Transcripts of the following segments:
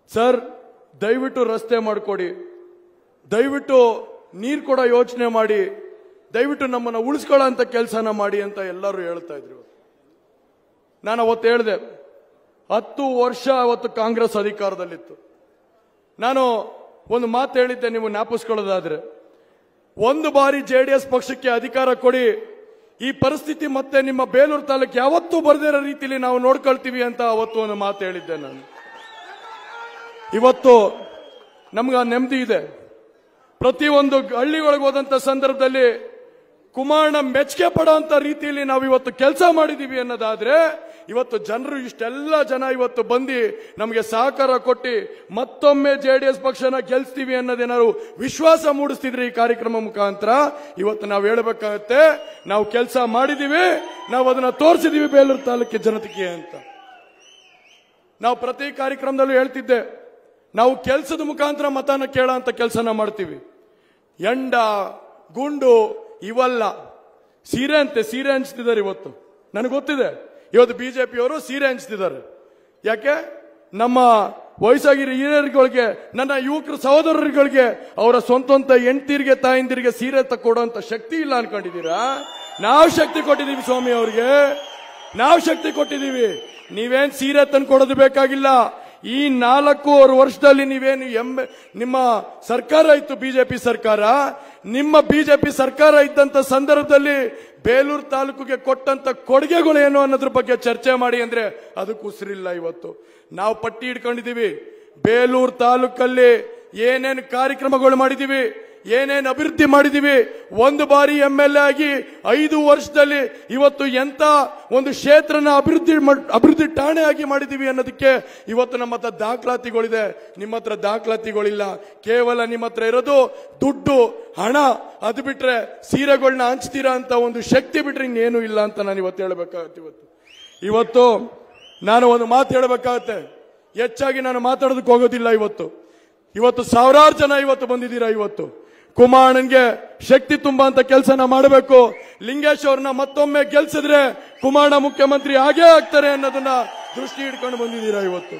Sir ದಯವಿಟ್ಟು ರಸ್ತೆ ಮಾಡಿಕೊಡಿ ದಯವಿಟ್ಟು ನೀರು ಕೊಡೋ ಯೋಚನೆ ಮಾಡಿ ದಯವಿಟ್ಟು ನಮ್ಮನ್ನ ಉಳಿಸ್ಕೊಳ್ಳೋ ಅಂತ ಕೆಲಸನ ಮಾಡಿ ಅಂತ ಎಲ್ಲರೂ ಹೇಳ್ತಾ ಇದ್ರು ನಾನು ಅವತ್ತು ಹೇಳಿದೆ ಹತ್ತು ವರ್ಷ ಅವತ್ತು ಕಾಂಗ್ರೆಸ್ ಅಧಿಕಾರದಲ್ಲಿತ್ತು ನಾನು ಒಂದು ಮಾತು ಹೇಳಿದ್ದೆ ನೀವು ಜ್ಞಾಪಿಸ್ಕೊಳ್ಳೋದಾದ್ರೆ ಒಂದು ಬಾರಿ ಜೆ ಡಿ ಎಸ್ ಪಕ್ಷಕ್ಕೆ ಅಧಿಕಾರ ಕೊಡಿ ಈ ಪರಿಸ್ಥಿತಿ ಮತ್ತೆ ನಿಮ್ಮ ಬೇಲೂರು ತಾಲೂಕು ಯಾವತ್ತೂ ಬರದಿರೋ ರೀತಿಯಲ್ಲಿ ನಾವು ನೋಡ್ಕೊಳ್ತೀವಿ ಅಂತ ಅವತ್ತು ಒಂದು ಮಾತು ಹೇಳಿದ್ದೆ ನಾನು ಇವತ್ತು ನಮ್ಗೆ ಆ ನೆಮ್ಮದಿ ಇದೆ ಪ್ರತಿಯೊಂದು ಹಳ್ಳಿಗಳಿಗೆ ಹೋದಂತ ಸಂದರ್ಭದಲ್ಲಿ ಕುಮಾರನ ಮೆಚ್ಚುಗೆ ಪಡೋಂತ ರೀತಿಯಲ್ಲಿ ನಾವು ಇವತ್ತು ಕೆಲಸ ಮಾಡಿದೀವಿ ಅನ್ನೋದಾದ್ರೆ ಇವತ್ತು ಜನರು ಇಷ್ಟೆಲ್ಲ ಜನ ಇವತ್ತು ಬಂದು ನಮಗೆ ಸಹಕಾರ ಕೊಟ್ಟು ಮತ್ತೊಮ್ಮೆ ಜೆ ಡಿ ಎಸ್ ಪಕ್ಷನ ಗೆಲ್ಸ್ತೀವಿ ಅನ್ನೋದೇನಾದ್ರು ವಿಶ್ವಾಸ ಮೂಡಿಸ್ತಿದ್ರೆ ಈ ಕಾರ್ಯಕ್ರಮ ಮುಖಾಂತರ ಇವತ್ತು ನಾವು ಹೇಳಬೇಕಾಗತ್ತೆ ನಾವು ಕೆಲಸ ಮಾಡಿದೀವಿ ನಾವು ಅದನ್ನ ತೋರಿಸಿದೀವಿ ಬೇಲೂರು ತಾಲೂಕಿನ ಜನತೆಗೆ ಅಂತ ನಾವು ಪ್ರತಿ ಕಾರ್ಯಕ್ರಮದಲ್ಲೂ ಹೇಳ್ತಿದ್ದೆ ನಾವು ಕೆಲಸದ ಮುಖಾಂತರ ಮತನ ಕೇಳೋ ಅಂತ ಕೆಲಸನ ಮಾಡ್ತೀವಿ ಎಂಡ ಗುಂಡು ಇವಲ್ಲ ಸೀರೆ ಅಂತೆ ಸೀರೆ ಹಂಚ್ತಿದ್ದಾರೆ ಇವತ್ತು ನನಗೆ ಗೊತ್ತಿದೆ ಇವತ್ತು ಬಿಜೆಪಿಯವರು ಸೀರೆ ಹಂಚ್ತಿದ್ದಾರೆ ಯಾಕೆ ನಮ್ಮ ವಯಸ್ಸಾಗಿರೋ ಹಿರಿಯರುಗಳಿಗೆ ನನ್ನ ಯುವಕರ ಸಹೋದರರುಗಳಿಗೆ ಅವರ ಸ್ವಂತ ಹೆಂಡತಿರಿಗೆ ತಾಯಂದಿರಿಗೆ ಸೀರೆ ತಕ್ಕೊಡುವಂತ ಶಕ್ತಿ ಇಲ್ಲ ಅನ್ಕೊಂಡಿದ್ದೀರಾ ನಾವು ಶಕ್ತಿ ಕೊಟ್ಟಿದ್ದೀವಿ ಸ್ವಾಮಿ ಅವ್ರಿಗೆ ನಾವು ಶಕ್ತಿ ಕೊಟ್ಟಿದ್ದೀವಿ ನೀವೇನ್ ಸೀರೆ ತಂದು ಕೊಡೋದು ಬೇಕಾಗಿಲ್ಲ ಈ ನಾಲ್ಕೂವರೆ ವರ್ಷದಲ್ಲಿ ನೀವೇನು ಎಂಬ ನಿಮ್ಮ ಸರ್ಕಾರ ಇತ್ತು ಬಿಜೆಪಿ ಸರ್ಕಾರ ನಿಮ್ಮ ಬಿಜೆಪಿ ಸರ್ಕಾರ ಇದ್ದಂತ ಸಂದರ್ಭದಲ್ಲಿ ಬೇಲೂರು ತಾಲೂಕಿಗೆ ಕೊಟ್ಟಂತ ಕೊಡುಗೆಗಳು ಏನು ಅನ್ನೋದ್ರ ಬಗ್ಗೆ ಚರ್ಚೆ ಮಾಡಿ ಅಂದ್ರೆ ಅದಕ್ಕೆ ಉಸಿರಿಲ್ಲ ಇವತ್ತು ನಾವು ಪಟ್ಟಿ ಇಟ್ಕೊಂಡಿದೀವಿ ಬೇಲೂರು ತಾಲೂಕಲ್ಲಿ ಏನೇನು ಕಾರ್ಯಕ್ರಮಗಳು ಮಾಡಿದೀವಿ ಏನೇನು ಅಭಿವೃದ್ಧಿ ಮಾಡಿದೀವಿ ಒಂದು ಬಾರಿ ಎಂ ಎಲ್ ಎ ಆಗಿ ಐದು ವರ್ಷದಲ್ಲಿ ಇವತ್ತು ಎಂತ ಒಂದು ಕ್ಷೇತ್ರನ ಅಭಿವೃದ್ಧಿ ಮಾಡ್- ಅಭಿವೃದ್ಧಿ ಠಾಣೆ ಆಗಿ ಮಾಡಿದೀವಿ ಅನ್ನೋದಕ್ಕೆ ಇವತ್ತು ನಮ್ಮ ಹತ್ರ ದಾಖಲಾತಿಗಳಿದೆ ನಿಮ್ಮ ಹತ್ರ ದಾಖಲಾತಿಗಳಿಲ್ಲ ಕೇವಲ ನಿಮ್ಮ ಹತ್ರ ಇರೋದು ದುಡ್ಡು ಹಣ ಅದು ಬಿಟ್ರೆ ಸೀರೆಗಳನ್ನ ಹಂಚ್ತೀರಾ ಅಂತ ಒಂದು ಶಕ್ತಿ ಬಿಟ್ರೆ ಇನ್ನೇನು ಇಲ್ಲ ಅಂತ ನಾನು ಇವತ್ತು ಹೇಳ್ಬೇಕಾಗತ್ತೆ ಇವತ್ತು ಇವತ್ತು ನಾನು ಒಂದು ಮಾತು ಹೇಳಬೇಕಾಗತ್ತೆ ಹೆಚ್ಚಾಗಿ ನಾನು ಮಾತಾಡೋದಕ್ಕೆ ಹೋಗೋದಿಲ್ಲ ಇವತ್ತು ಇವತ್ತು ಸಾವಿರಾರು ಜನ ಇವತ್ತು ಬಂದಿದ್ದೀರಾ ಇವತ್ತು ಕುಮಾರಣ್ಣನ್ಗೆ ಶಕ್ತಿ ತುಂಬ ಅಂತ ಕೆಲಸನ ಮಾಡಬೇಕು ಲಿಂಗೇಶ್ ಅವ್ರನ್ನ ಮತ್ತೊಮ್ಮೆ ಗೆಲ್ಸಿದ್ರೆ ಕುಮಾರಣ್ಣ ಮುಖ್ಯಮಂತ್ರಿ ಆಗೇ ಆಗ್ತಾರೆ ಅನ್ನೋದನ್ನ ದೃಷ್ಟಿ ಇಟ್ಕೊಂಡು ಬಂದಿದ್ದೀರಾ ಇವತ್ತು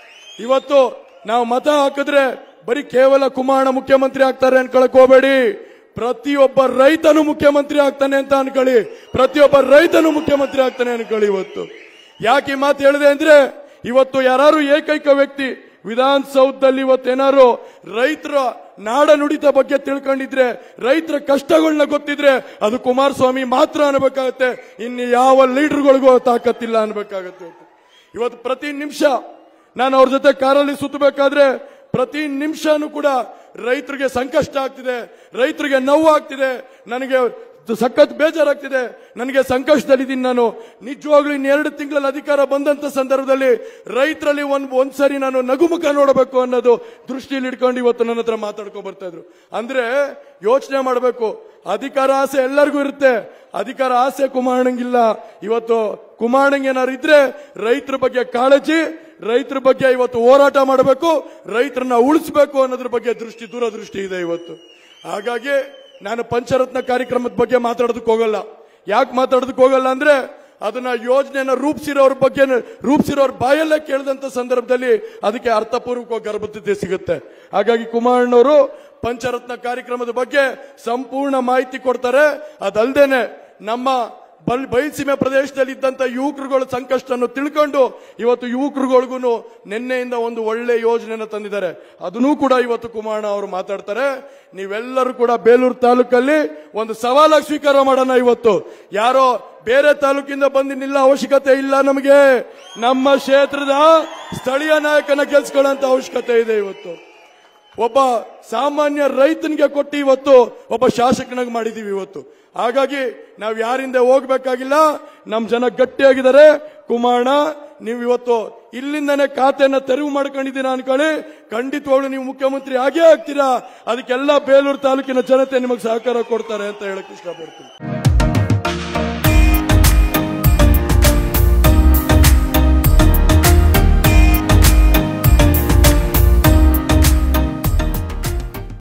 ಇವತ್ತು ನಾವು ಮತ ಹಾಕಿದ್ರೆ ಬರೀ ಕೇವಲ ಕುಮಾರಣ್ಣ ಮುಖ್ಯಮಂತ್ರಿ ಆಗ್ತಾರೆ ಅನ್ಕೊಳಕ್ ಹೋಗಬೇಡಿ ಪ್ರತಿಯೊಬ್ಬ ರೈತನು ಮುಖ್ಯಮಂತ್ರಿ ಆಗ್ತಾನೆ ಅಂತ ಅನ್ಕೊಳ್ಳಿ ಪ್ರತಿಯೊಬ್ಬ ರೈತನು ಮುಖ್ಯಮಂತ್ರಿ ಆಗ್ತಾನೆ ಅನ್ಕೊಳ್ಳಿ ಇವತ್ತು ಯಾಕೆ ಈ ಮಾತು ಹೇಳಿದೆ ಅಂದ್ರೆ ಇವತ್ತು ಯಾರು ಏಕೈಕ ವ್ಯಕ್ತಿ ವಿಧಾನಸೌಧದಲ್ಲಿ ಇವತ್ತೇನಾರು ರೈತರ ನಾಡ ನುಡಿತ ಬಗ್ಗೆ ತಿಳ್ಕೊಂಡಿದ್ರೆ ರೈತರ ಕಷ್ಟಗಳನ್ನ ಗೊತ್ತಿದ್ರೆ ಅದು ಕುಮಾರಸ್ವಾಮಿ ಮಾತ್ರ ಅನ್ಬೇಕಾಗತ್ತೆ ಇನ್ನು ಯಾವ ಲೀಡರ್ಗಳಿಗೂ ತಾಕತ್ತಿಲ್ಲ ಅನ್ಬೇಕಾಗತ್ತೆ ಇವತ್ತು. ಇವತ್ತು ಪ್ರತಿ ನಿಮಿಷ ನಾನು ಅವ್ರ ಜೊತೆ ಕಾರಲ್ಲಿ ಸುತ್ತಬೇಕಾದ್ರೆ ಪ್ರತಿ ನಿಮಿಷನೂ ಕೂಡ ರೈತರಿಗೆ ಸಂಕಷ್ಟ ಆಗ್ತಿದೆ ರೈತರಿಗೆ ನೋವು ಆಗ್ತಿದೆ ನನಗೆ ಸಖತ್ ಬೇಜಾರಾಗ್ತಿದೆ ನನಗೆ ಸಂಕಷ್ಟದಲ್ಲಿದ್ದೀನಿ ನಾನು ನಿಜವಾಗ್ಲೂ ಇನ್ನೆರಡು ತಿಂಗಳಲ್ಲಿ ಅಧಿಕಾರ ಬಂದಂತ ಸಂದರ್ಭದಲ್ಲಿ ರೈತರಲ್ಲಿ ಒಂದ್ ಒಂದ್ಸರಿ ನಾನು ನಗುಮುಖ ನೋಡಬೇಕು ಅನ್ನೋದು ದೃಷ್ಟಿಯಲ್ಲಿ ಇಟ್ಕೊಂಡು ಇವತ್ತು ನನ್ನ ಹತ್ರ ಮಾತಾಡ್ಕೊಂಡ್ ಬರ್ತಾ ಇದ್ರು ಅಂದ್ರೆ ಯೋಚನೆ ಮಾಡಬೇಕು ಅಧಿಕಾರ ಆಸೆ ಎಲ್ಲರಿಗೂ ಇರುತ್ತೆ ಅಧಿಕಾರ ಆಸೆ ಕುಮಾರಣ್ಣಂಗಿಲ್ಲ ಇವತ್ತು ಕುಮಾರಣ್ಣಂಗೆ ಏನಾದ್ರು ಇದ್ರೆ ರೈತರ ಬಗ್ಗೆ ಕಾಳಜಿ ರೈತರ ಬಗ್ಗೆ ಇವತ್ತು ಹೋರಾಟ ಮಾಡಬೇಕು ರೈತರನ್ನ ಉಳಿಸಬೇಕು ಅನ್ನೋದ್ರ ಬಗ್ಗೆ ದೃಷ್ಟಿ ದೂರದೃಷ್ಟಿ ಇದೆ ಇವತ್ತು ಹಾಗಾಗಿ ನಾನು ಪಂಚರತ್ನ ಕಾರ್ಯಕ್ರಮದ ಬಗ್ಗೆ ಮಾತಾಡೋದಕ್ಕೆ ಹೋಗಲ್ಲ ಯಾಕೆ ಮಾತಾಡೋದಕ್ಕೆ ಹೋಗಲ್ಲ ಅಂದ್ರೆ ಅದನ್ನ ಯೋಜನೆಯನ್ನ ರೂಪಿಸಿರೋರ ಬಗ್ಗೆ ರೂಪಿಸಿರೋರ್ ಬಾಯಲ್ಲೇ ಕೇಳಿದಂತ ಸಂದರ್ಭದಲ್ಲಿ ಅದಕ್ಕೆ ಅರ್ಥಪೂರ್ವಕ ಗರ್ಭತೆ ಸಿಗುತ್ತೆ ಹಾಗಾಗಿ ಕುಮಾರಣ್ಣವರು ಪಂಚರತ್ನ ಕಾರ್ಯಕ್ರಮದ ಬಗ್ಗೆ ಸಂಪೂರ್ಣ ಮಾಹಿತಿ ಕೊಡ್ತಾರೆ ಅದಲ್ದೇನೆ ನಮ್ಮ ಬಲ್ ಬಯಲುಸೀಮೆ ಪ್ರದೇಶದಲ್ಲಿ ಇದ್ದಂತ ಯುವಕರುಗಳ ಸಂಕಷ್ಟನ್ನು ತಿಳ್ಕೊಂಡು ಇವತ್ತು ಯುವಕರುಗಳಿಗೂ ನಿನ್ನೆಯಿಂದ ಒಂದು ಒಳ್ಳೆ ಯೋಜನೆಯನ್ನು ತಂದಿದ್ದಾರೆ ಅದನ್ನೂ ಕೂಡ ಇವತ್ತು ಕುಮಾರಣ್ಣ ಅವರು ಮಾತಾಡ್ತಾರೆ ನೀವೆಲ್ಲರೂ ಕೂಡ ಬೇಲೂರು ತಾಲೂಕಲ್ಲಿ ಒಂದು ಸವಾಲಾಗಿ ಸ್ವೀಕಾರ ಮಾಡೋಣ ಇವತ್ತು ಯಾರೋ ಬೇರೆ ತಾಲೂಕಿಂದ ಬಂದು ನಿಲ್ಲ ಅವಶ್ಯಕತೆ ಇಲ್ಲ ನಮಗೆ ನಮ್ಮ ಕ್ಷೇತ್ರದ ಸ್ಥಳೀಯ ನಾಯಕನ ಗೆಲ್ಸ್ಕೊಳ್ಳೋಂತ ಅವಶ್ಯಕತೆ ಇದೆ ಇವತ್ತು ಒಬ್ಬ ಸಾಮಾನ್ಯ ರೈತನಿಗೆ ಕೊಟ್ಟು ಇವತ್ತು ಒಬ್ಬ ಶಾಸಕನಾಗಿ ಮಾಡಿದೀವಿ ಇವತ್ತು ಹಾಗಾಗಿ ನಾವು ಯಾರಿಂದ ಹೋಗ್ಬೇಕಾಗಿಲ್ಲ ನಮ್ ಜನ ಗಟ್ಟಿಯಾಗಿದ್ದಾರೆ ಕುಮಾರಣ್ಣ ನೀವು ಇವತ್ತು ಇಲ್ಲಿಂದನೇ ಖಾತೆಯನ್ನ ತೆರವು ಮಾಡ್ಕೊಂಡಿದ್ದೀರಾ ಅನ್ಕೊಳ್ಳಿ ಖಂಡಿತವಾಗ್ಲು ನೀವು ಮುಖ್ಯಮಂತ್ರಿ ಆಗೇ ಆಗ್ತೀರಾ ಅದಕ್ಕೆಲ್ಲ ಬೇಲೂರು ತಾಲೂಕಿನ ಜನತೆ ನಿಮಗೆ ಸಹಕಾರ ಕೊಡ್ತಾರೆ ಅಂತ ಹೇಳಕ್ ಇಷ್ಟಪಡ್ತೀನಿ